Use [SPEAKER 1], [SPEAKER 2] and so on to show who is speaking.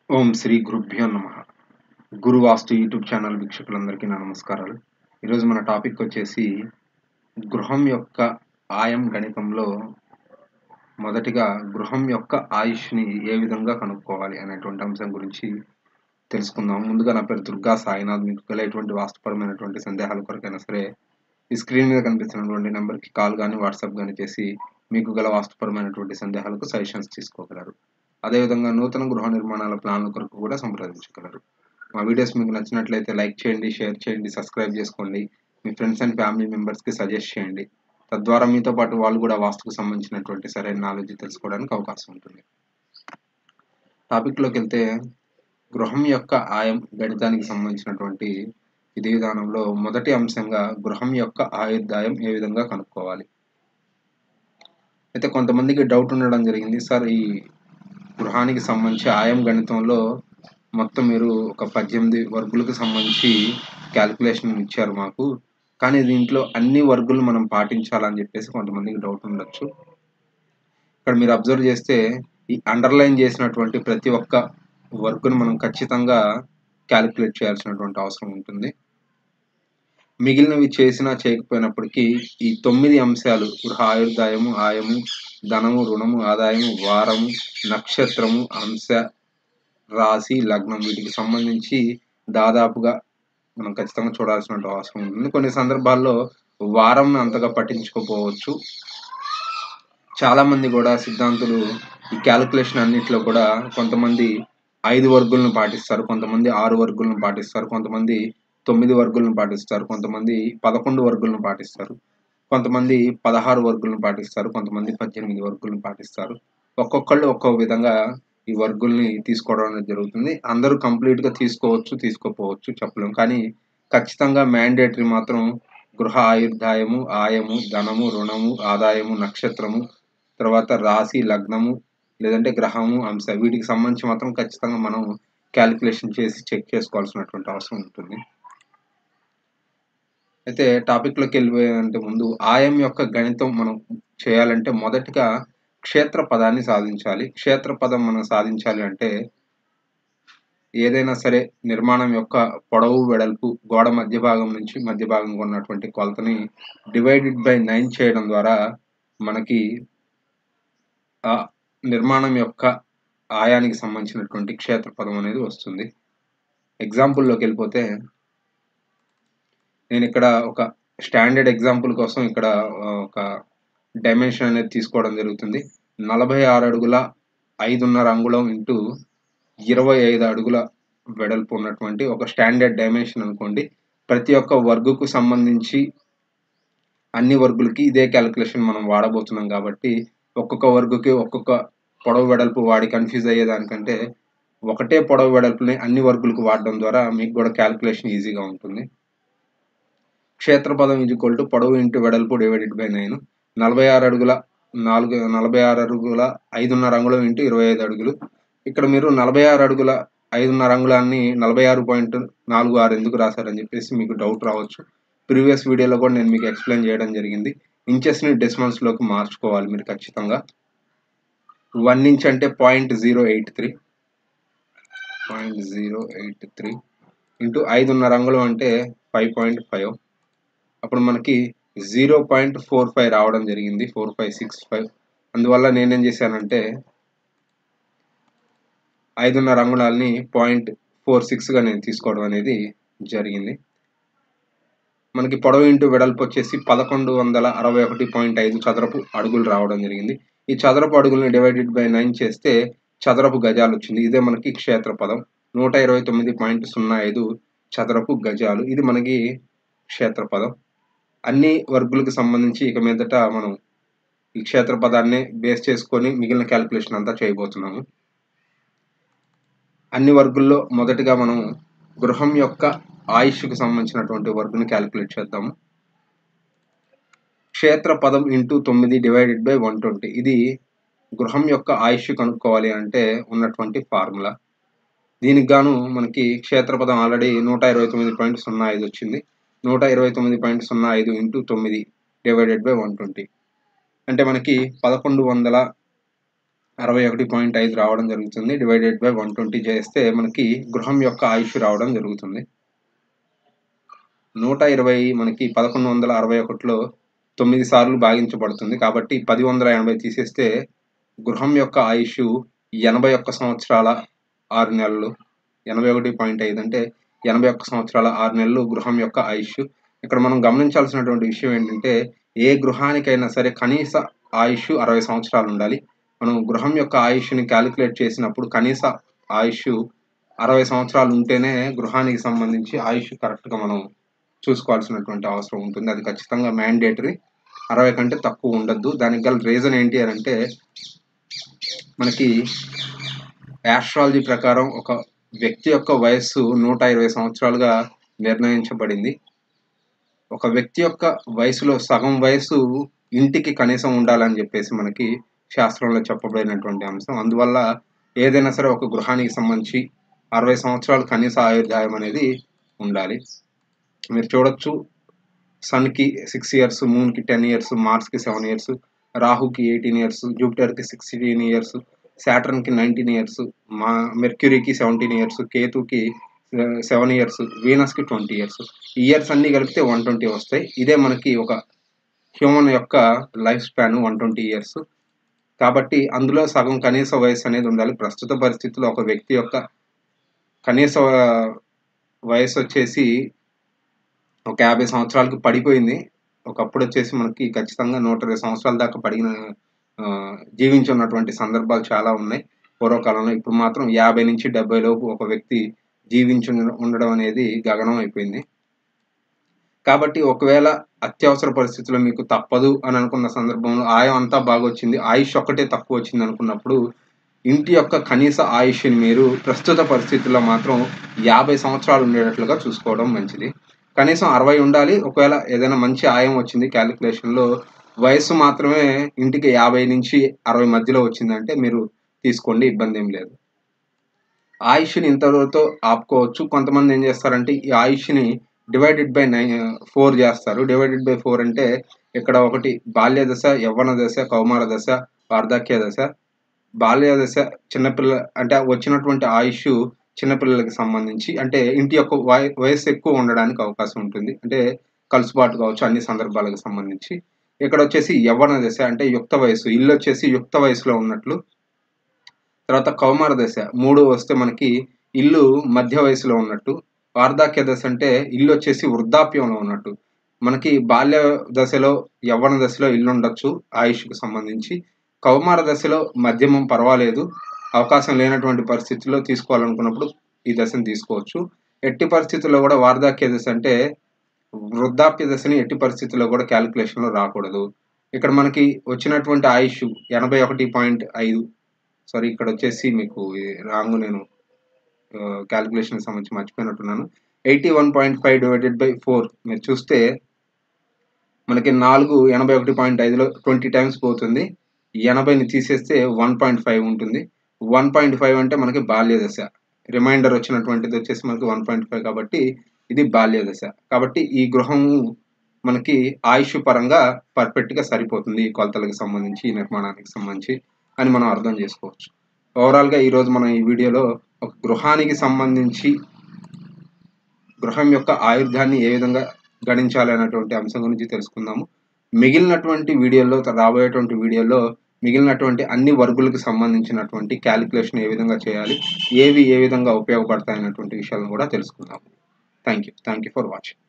[SPEAKER 1] ఓం శ్రీ గురుభ్యో నమ గురు వాస్తు YouTube channel వీక్షకులందరికీ నా నమస్కారాలు ఈరోజు మన టాపిక్ వచ్చేసి గృహం యొక్క ఆయం గణితంలో మొదటిగా గృహం యొక్క ఆయుష్ని ఏ విధంగా కనుక్కోవాలి అనేటువంటి అంశం గురించి తెలుసుకుందాం ముందుగా నా పేరు దుర్గా సాయినాథ్ మీకు గల ఎటువంటి వాస్తుపరమైనటువంటి సందేహాల కొరకైనా సరే ఈ స్క్రీన్ మీద కనిపిస్తున్నటువంటి నెంబర్కి కాల్ కానీ వాట్సాప్ కానీ చేసి మీకు గల వాస్తుపరమైనటువంటి సందేహాలకు సజెషన్స్ తీసుకోగలరు అదేవిధంగా నూతన గృహ నిర్మాణాల ప్లాన్ల కొరకు కూడా సంప్రదించగలరు మా వీడియోస్ మీకు నచ్చినట్లయితే లైక్ చేయండి షేర్ చేయండి సబ్స్క్రైబ్ చేసుకోండి మీ ఫ్రెండ్స్ అండ్ ఫ్యామిలీ మెంబర్స్కి సజెస్ట్ చేయండి తద్వారా మీతో పాటు వాళ్ళు కూడా వాస్తుకు సంబంధించినటువంటి సరైన నాలెడ్జ్ తెలుసుకోవడానికి అవకాశం ఉంటుంది టాపిక్లోకి వెళ్తే గృహం యొక్క ఆయం గణితానికి సంబంధించినటువంటి విధి విధానంలో మొదటి అంశంగా గృహం యొక్క ఆయుర్దాయం ఏ విధంగా కనుక్కోవాలి అయితే కొంతమందికి డౌట్ ఉండడం జరిగింది సార్ ఈ గృహానికి సంబంధించి ఆయం గణితంలో మొత్తం మీరు ఒక పద్దెనిమిది వర్గులకు సంబంధించి క్యాలిక్యులేషన్ ఇచ్చారు మాకు కానీ దీంట్లో అన్ని వర్గులు మనం పాటించాలని చెప్పేసి కొంతమందికి డౌట్ ఉండొచ్చు ఇక్కడ మీరు అబ్జర్వ్ చేస్తే ఈ అండర్లైన్ చేసినటువంటి ప్రతి ఒక్క వర్క్ను మనం ఖచ్చితంగా క్యాలిక్యులేట్ చేయాల్సినటువంటి అవసరం ఉంటుంది మిగిలినవి చేసినా చేయకపోయినప్పటికీ ఈ తొమ్మిది అంశాలు గృహ ఆయుర్దాయము ఆయము ధనము రుణము ఆదాయము వారము నక్షత్రము అంశ రాశి లగ్నం వీటికి సంబంధించి దాదాపుగా మనం ఖచ్చితంగా చూడాల్సిన అవసరం ఉంటుంది కొన్ని సందర్భాల్లో వారం అంతగా పట్టించుకోపోవచ్చు చాలా మంది కూడా సిద్ధాంతులు ఈ క్యాలిక్యులేషన్ అన్నిట్లో కూడా కొంతమంది ఐదు వర్గులను పాటిస్తారు కొంతమంది ఆరు వర్గులను పాటిస్తారు కొంతమంది తొమ్మిది వర్గులను పాటిస్తారు కొంతమంది పదకొండు వర్గులను పాటిస్తారు కొంతమంది పదహారు వర్గులను పాటిస్తారు కొంతమంది పద్దెనిమిది వర్గులను పాటిస్తారు ఒక్కొక్కళ్ళు ఒక్కొక్క విధంగా ఈ వర్గుల్ని తీసుకోవడం అనేది జరుగుతుంది అందరూ కంప్లీట్గా తీసుకోవచ్చు తీసుకోపోవచ్చు చెప్పలేం కానీ ఖచ్చితంగా మ్యాండేటరీ మాత్రం గృహ ఆయుర్దాయము ఆయము ధనము రుణము ఆదాయము నక్షత్రము తర్వాత రాశి లగ్నము లేదంటే గ్రహము అంశ వీటికి సంబంధించి మాత్రం ఖచ్చితంగా మనం క్యాలిక్యులేషన్ చేసి చెక్ చేసుకోవాల్సినటువంటి అవసరం ఉంటుంది అయితే టాపిక్లోకి వెళ్ళిపోయాలంటే ముందు ఆయం యొక్క గణితం మనం చేయాలంటే మొదటిగా క్షేత్ర పదాన్ని సాధించాలి క్షేత్ర పదం మనం సాధించాలి అంటే ఏదైనా సరే నిర్మాణం యొక్క పొడవు వెడల్పు గోడ మధ్య భాగం నుంచి మధ్య భాగంగా ఉన్నటువంటి కొలతని డివైడెడ్ బై నైన్ చేయడం ద్వారా మనకి ఆ నిర్మాణం యొక్క ఆయానికి సంబంధించినటువంటి క్షేత్ర పదం అనేది వస్తుంది ఎగ్జాంపుల్లోకి వెళ్ళిపోతే నేను ఇక్కడ ఒక స్టాండర్డ్ ఎగ్జాంపుల్ కోసం ఇక్కడ ఒక డైమెన్షన్ అనేది తీసుకోవడం జరుగుతుంది నలభై ఆరు అడుగుల ఐదున్నర అంగుళం ఇంటూ ఇరవై ఐదు అడుగుల వెడల్పు ఉన్నటువంటి ఒక స్టాండర్డ్ డైమెన్షన్ అనుకోండి ప్రతి ఒక్క వర్గుకు సంబంధించి అన్ని వర్గులకి ఇదే క్యాలిక్యులేషన్ మనం వాడబోతున్నాం కాబట్టి ఒక్కొక్క వర్గుకి ఒక్కొక్క పొడవు వెడల్పు వాడి కన్ఫ్యూజ్ అయ్యేదానికంటే ఒకటే పొడవు వెడల్పుని అన్ని వర్గులకు వాడడం ద్వారా మీకు కూడా క్యాలిక్యులేషన్ ఈజీగా ఉంటుంది క్షేత్రపదం ఇది కొల్టు పొడవు ఇంటూ వెడల్పు డివైడెడ్ బై నైన్ నలభై ఆరు అడుగుల నాలుగు నలభై ఆరు అడుగుల ఐదున్నర అంగుళం ఇంటూ ఇరవై ఐదు అడుగులు ఇక్కడ మీరు నలభై ఆరు అడుగుల ఐదున్నర అంగుళాన్ని నలభై ఆరు పాయింట్ నాలుగు ఆరు ఎందుకు రాశారని చెప్పేసి మీకు డౌట్ రావచ్చు ప్రీవియస్ వీడియోలో కూడా నేను మీకు ఎక్స్ప్లెయిన్ చేయడం జరిగింది ఇంచెస్ని డెసిమల్స్లోకి మార్చుకోవాలి మీరు ఖచ్చితంగా వన్ ఇంచ్ అంటే point zero eight three point zero eight three into ఐదున్నర అంగుళం అంటే ఫైవ్ పాయింట్ ఫైవ్ అప్పుడు మనకి జీరో పాయింట్ ఫోర్ ఫైవ్ రావడం జరిగింది ఫోర్ ఫైవ్ సిక్స్ ఫైవ్ అందువల్ల నేనేం చేశానంటే ఐదున్నర అంగుళాలని పాయింట్ ఫోర్ సిక్స్గా నేను తీసుకోవడం అనేది జరిగింది మనకి పొడవు ఇంటూ వెడల్పు వచ్చేసి పదకొండు వందల అరవై ఒకటి పాయింట్ ఐదు చదరపు అడుగులు రావడం జరిగింది ఈ చదరపు అడుగుల్ని డివైడెడ్ బై నైన్ చేస్తే చదరపు గజాలు వచ్చింది ఇదే మనకి క్షేత్ర పదం నూట ఇరవై తొమ్మిది పాయింట్ సున్నా ఐదు చదరపు గజాలు ఇది మనకి క్షేత్ర పదం అన్ని వర్గులకు సంబంధించి ఇక మీదట మనం ఈ క్షేత్ర పదాన్ని బేస్ చేసుకొని మిగిలిన క్యాలిక్యులేషన్ అంతా చేయబోతున్నాము అన్ని వర్గుల్లో మొదటిగా మనం గృహం యొక్క ఆయుష్కు సంబంధించినటువంటి వర్గుని క్యాలిక్యులేట్ చేద్దాము క్షేత్ర పదం ఇంటూ తొమ్మిది డివైడెడ్ బై వన్ ట్వంటీ ఇది గృహం యొక్క ఆయుష్ కనుక్కోవాలి అంటే ఉన్నటువంటి ఫార్ములా దీనికి గాను మనకి క్షేత్రపదం ఆల్రెడీ నూట ఇరవై తొమ్మిది పాయింట్ సున్నా ఐదు వచ్చింది నూట ఇరవై తొమ్మిది పాయింట్ సున్నా ఐదు ఇంటూ తొమ్మిది డివైడెడ్ బై వన్ ట్వంటీ అంటే మనకి పదకొండు వందల అరవై ఒకటి పాయింట్ ఐదు రావడం జరుగుతుంది డివైడెడ్ బై వన్ ట్వంటీ చేస్తే మనకి గృహం యొక్క ఆయుష్ రావడం జరుగుతుంది నూట ఇరవై మనకి పదకొండు వందల అరవై ఒకటిలో తొమ్మిది సార్లు భాగించబడుతుంది కాబట్టి పది వందల ఎనభై తీసేస్తే గృహం యొక్క ఆయుష్ ఎనభై ఒక్క సంవత్సరాల ఆరు నెలలు ఎనభై ఒకటి పాయింట్ ఐదు అంటే ఎనభై ఒక్క సంవత్సరాల ఆరు నెలలు గృహం యొక్క ఆయుష్ ఇక్కడ మనం గమనించాల్సినటువంటి విషయం ఏంటంటే ఏ గృహానికైనా సరే కనీస ఆయుష్ అరవై సంవత్సరాలు ఉండాలి మనం గృహం యొక్క ఆయుష్ని క్యాలిక్యులేట్ చేసినప్పుడు కనీస ఆయుష్ అరవై సంవత్సరాలు ఉంటేనే గృహానికి సంబంధించి ఆయుష్ కరెక్ట్గా మనం చూసుకోవాల్సినటువంటి అవసరం ఉంటుంది అది ఖచ్చితంగా మ్యాండేటరీ అరవై కంటే తక్కువ ఉండద్దు దానికి గల రీజన్ ఏంటి అని అంటే మనకి యాస్ట్రాలజీ ప్రకారం ఒక వ్యక్తి యొక్క వయస్సు నూట ఇరవై సంవత్సరాలుగా నిర్ణయించబడింది ఒక వ్యక్తి యొక్క వయసులో సగం వయసు ఇంటికి కనీసం ఉండాలని చెప్పేసి మనకి శాస్త్రంలో చెప్పబడినటువంటి అంశం అందువల్ల ఏదైనా సరే ఒక గృహానికి సంబంధించి అరవై సంవత్సరాలు కనీస ఆయుర్దాయం అనేది ఉండాలి మీరు చూడొచ్చు సన్కి సిక్స్ ఇయర్స్ మూన్కి టెన్ ఇయర్స్ మార్స్కి సెవెన్ ఇయర్స్ రాహుకి ఎయిటీన్ ఇయర్స్ జూపిటర్కి సిక్స్టీన్ ఇయర్స్ సాటర్న్కి నైన్టీన్ ఇయర్స్ మా మెర్క్యూరీకి సెవెంటీన్ ఇయర్స్ కేతుకి సెవెన్ ఇయర్స్ వీనస్కి ట్వంటీ ఇయర్స్ ఇయర్స్ అన్నీ కలిపితే వన్ ట్వంటీ వస్తాయి ఇదే మనకి ఒక హ్యూమన్ యొక్క life span one twenty years కాబట్టి అందులో సగం కనీస వయసు అనేది ఉండాలి ప్రస్తుత పరిస్థితుల్లో ఒక వ్యక్తి యొక్క కనీస వయసు వచ్చేసి ఒక యాభై సంవత్సరాలకి పడిపోయింది ఒకప్పుడు వచ్చేసి మనకి ఖచ్చితంగా నూట ఇరవై సంవత్సరాల దాకా పడిన జీవించి ఉన్నటువంటి సందర్భాలు చాలా ఉన్నాయి పూర్వకాలంలో ఇప్పుడు మాత్రం యాభై నుంచి డెబ్బై లోపు ఒక వ్యక్తి జీవించి ఉండడం అనేది గగనం అయిపోయింది కాబట్టి ఒకవేళ అత్యవసర పరిస్థితుల్లో మీకు తప్పదు అని అనుకున్న సందర్భంలో ఆయం అంతా బాగా వచ్చింది ఆయుష్ ఒక్కటే తక్కువ వచ్చింది అనుకున్నప్పుడు ఇంటి యొక్క కనీస ఆయుష్ని మీరు ప్రస్తుత పరిస్థితుల్లో మాత్రం యాభై సంవత్సరాలు ఉండేటట్లుగా చూసుకోవడం మంచిది కనీసం అరవై ఉండాలి ఒకవేళ ఏదైనా మంచి ఆయం వచ్చింది క్యాలిక్యులేషన్లో వయస్సు మాత్రమే ఇంటికి యాభై నుంచి అరవై మధ్యలో వచ్చిందంటే మీరు తీసుకోండి ఇబ్బంది ఏం లేదు ఆయుష్ని ఇంతవరకు ఆపుకోవచ్చు కొంతమంది ఏం చేస్తారంటే ఈ ఆయుష్ని డివైడెడ్ బై నైన్ ఫోర్ చేస్తారు డివైడెడ్ బై ఫోర్ అంటే ఇక్కడ ఒకటి బాల్య దశ యవ్వన దశ కౌమార దశ వార్ధక్య దశ బాల్య దశ చిన్నపిల్ల అంటే వచ్చినటువంటి ఆయుష్ చిన్నపిల్లలకి సంబంధించి అంటే ఇంటి యొక్క వయసు ఎక్కువ ఉండడానికి అవకాశం ఉంటుంది అంటే కలుసుబాటు కావచ్చు అన్ని సందర్భాలకు సంబంధించి ఇక్కడ వచ్చేసి యవ్వన దశ అంటే యుక్త వయసు ఇల్లు వచ్చేసి యుక్త వయసులో ఉన్నట్లు తర్వాత కౌమార దశ మూడు వస్తే మనకి ఇల్లు మధ్య వయసులో ఉన్నట్టు వార్ధాక్య దశ అంటే ఇల్లు వచ్చేసి వృద్ధాప్యంలో ఉన్నట్టు మనకి బాల్య దశలో యవ్వన దశలో ఇల్లు ఉండొచ్చు ఆయుష్కి సంబంధించి కౌమార దశలో మధ్యమం పర్వాలేదు అవకాశం లేనటువంటి పరిస్థితుల్లో తీసుకోవాలనుకున్నప్పుడు ఈ దశను తీసుకోవచ్చు ఎట్టి పరిస్థితుల్లో కూడా వార్ధాక్య దశ అంటే వృద్ధాప్య దశని ఎట్టి పరిస్థితుల్లో కూడా క్యాలిక్యులేషన్లో రాకూడదు ఇక్కడ మనకి వచ్చినటువంటి ఆయుష్ ఎనభై ఒకటి పాయింట్ ఐదు సారీ ఇక్కడ వచ్చేసి మీకు రాంగ్ నేను క్యాలిక్యులేషన్ సంబంధించి మర్చిపోయినట్టున్నాను eighty one point five divided by four మీరు చూస్తే మనకి నాలుగు ఎనభై ఒకటి పాయింట్ ఐదులో ట్వంటీ టైమ్స్ పోతుంది ఎనభైని తీసేస్తే వన్ పాయింట్ ఫైవ్ ఉంటుంది వన్ పాయింట్ ఫైవ్ అంటే మనకి బాల్య దశ రిమైండర్ వచ్చినటువంటిది వచ్చేసి మనకి వన్ పాయింట్ ఫైవ్ కాబట్టి ఇది బాల్య దశ కాబట్టి ఈ గృహము మనకి ఆయుష్ పరంగా పర్ఫెక్ట్గా సరిపోతుంది ఈ కొలతలకు సంబంధించి ఈ నిర్మాణానికి సంబంధించి అని మనం అర్థం చేసుకోవచ్చు ఓవరాల్గా ఈరోజు మనం ఈ వీడియోలో ఒక గృహానికి సంబంధించి గృహం యొక్క ఆయుర్ధాన్ని ఏ విధంగా గణించాలి అనేటువంటి అంశం గురించి తెలుసుకుందాము మిగిలినటువంటి వీడియోలో రాబోయేటువంటి వీడియోలో మిగిలినటువంటి అన్ని వర్గులకు సంబంధించినటువంటి క్యాలిక్యులేషన్ ఏ విధంగా చేయాలి ఏవి ఏ విధంగా ఉపయోగపడతాయి అనేటువంటి విషయాలను కూడా తెలుసుకుందాము thank you thank you for watching